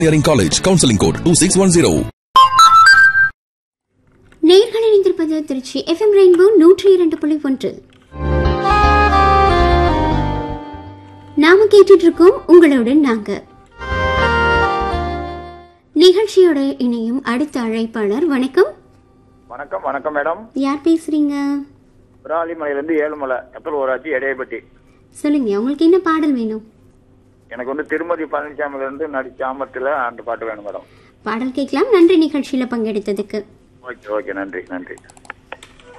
Engineering College, Counseling Code 2610. நேர்கள் இணைந்திருப்பது Trichy FM rainbow நூற்றி இரண்டு புள்ளி ஒன்று நாம கேட்டுட்டு இருக்கோம் உங்களுடன் நாங்க நிகழ்ச்சியோட இணையும் அடுத்த அழைப்பாளர் வணக்கம் வணக்கம் வணக்கம் மேடம் யார் பேசுறீங்க விராலிமலையிலேருந்து ஏழுமலை எப்பல் ஊராட்சி எடையப்பட்டி சொல்லுங்க உங்களுக்கு என்ன பாடல் வேணும் எனக்கு வந்து திருமதி பழனிசாமிலேருந்து நடிச்ச ஆமத்தில் அந்த பாட்டு வேணும் மேடம் பாடல் கேட்கலாம் நன்றி நிகழ்ச்சியில பங்கெடுத்ததுக்கு ஓகே ஓகே நன்றி நன்றி